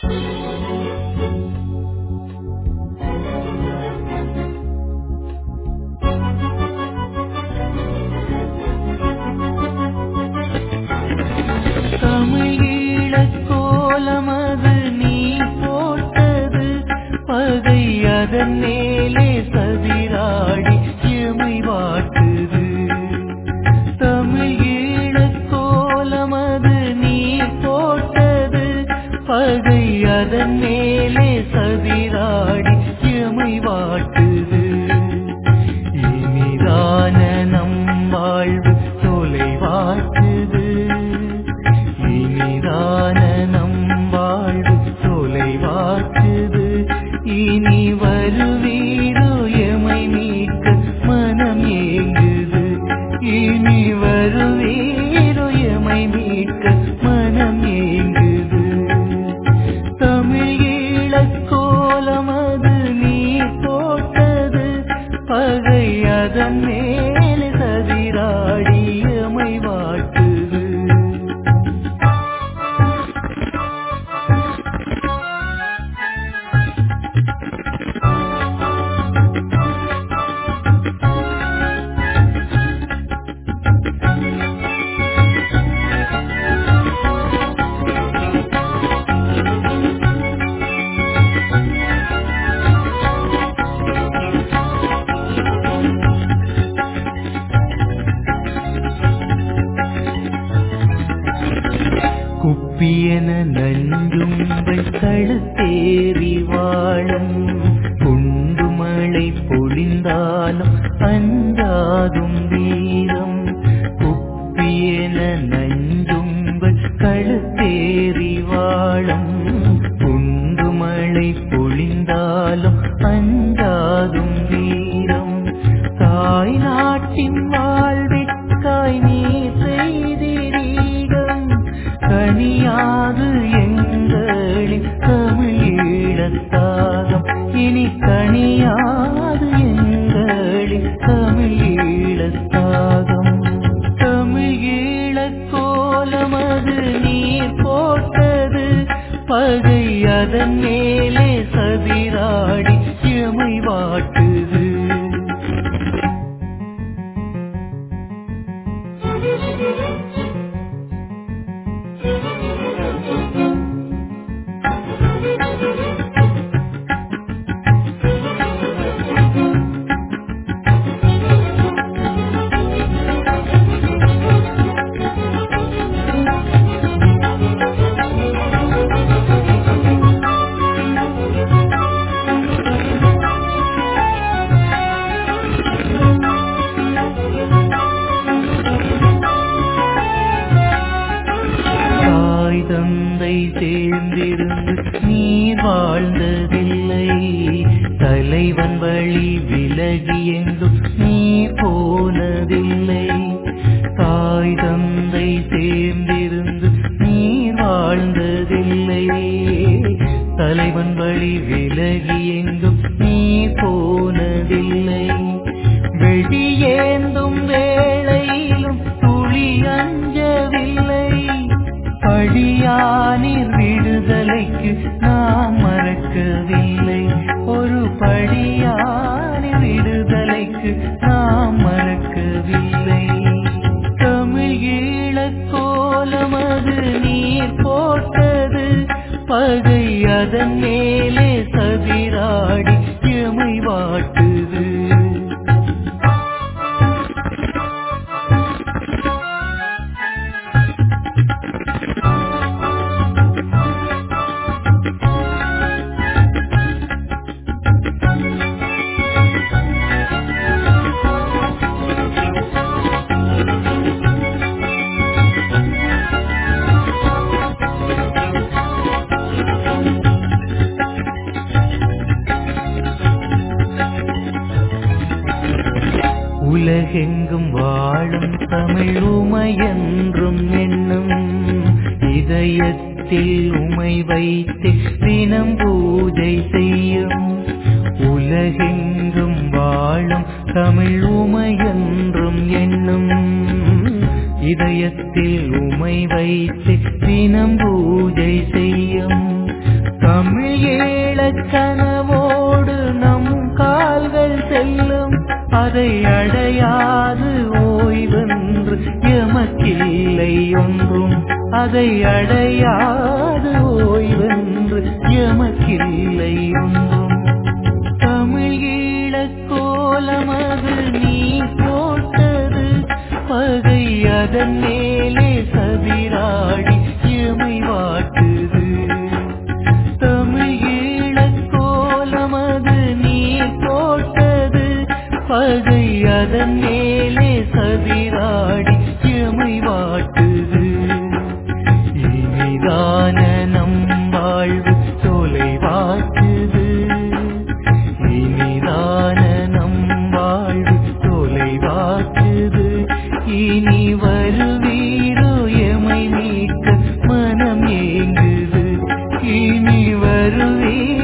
தமிழீழக் கோலமது நீ போட்டது பகை அதன் மேலே சதிராடி எமை வாட்டுது தமிழீழக் கோலமது நீ போட்டது பகை அதன் மேலே சதிராடி எமை வாட்டுது இனிதான நம் வாழ்வு தொலைவாக்குது இனிதான நம் வாழ்வு தொலைவாக்குது இனி வருவீரோ எமை நீக்க மனம் ஏங்குது இனி வருவீரோ எமை மீட்க மனம் ஏங்குது தமிழ் ஈழக் கோலமது நீ போட்டது பகை அதன் மேலே சதிராடி எமை வாட்டுது குப்பியன நஞ்சுங்கள் கழுத்தேறி வாழும் குண்டு மழை பொழிந்தாலும் அஞ்சாதும் வீரம் குப்பியன நஞ்சுங்கள் கழுத்தேறி வாழும் குண்டு மழை பொழிந்தாலும் அஞ்சாதும் வீரம் தாய் நாட்டின் வாழ்விற்காய் நீ செய்திரீகம் கனியாது எங்களின் தமிழீழத்தாகம் இனி கனியாது எங்களின் தமிழீழத்தாகம் தமிழீழக் கோலமது நீர் போட்டது பகை அதன் மேலே சதிராடி எமை வாட்டுது தாய் தந்தை சேர்ந்திருந்து நீர் வாழ்ந்ததில்லை தலைவன் வழி விலகி எங்கும் நீ போனதில்லை தாய் தந்தை சேர்ந்திருந்து நீர் வாழ்ந்ததில்லை தலைவன் வழி விலகி எங்கும் நீ போனதில்லை வெடியேந்தும் வேளையிலும் துளி அஞ்சவில்லை படியானில் விடுதலைக்கு நாம் மறக்கவில்லை ஒரு படியானில் விடுதலைக்கு நாம் மறக்கவில்லை தமிழ் ஈழக் கோலமது நீர் போட்டது பகை அதன் மேலே சதிராடி எமை வாட்டுது உலகெங்கும் வாழும் தமிழ் உமையென்றும் எண்ணும் இதயத்தில் உமை வைத்து தினம் பூஜை செய்யும் உலகெங்கும் வாழும் தமிழ் உமையென்றும் எண்ணும் இதயத்தில் உமை வைத்து தினம் பூஜை செய்யும் கனவோடு நம் கால்கள் செல்லும் அதை அடையாது ஓய்வென்று எமக்கில்லை ஒன்றும் அதை அடையாது ஓய்வென்று எமக்கில்லை ஒன்றும் தமிழ் ஈழக் கோலமது நீ போட்டது பகை அதன் மேலே சதிராடி எமை வாட்டுது தமிழ் ஈழக் கோலமது நீ போட்டது பகை அதன் மேலே சதிராடி எமை வாட்டுது இனிதான நம் வாழ்வு தொலைவாக்குது இனிதான நம் வாழ்வு தொலைவாக்குது இனி வருவீரோ எமை மீட்க மனம் ஏங்குது இனி வருவீரோ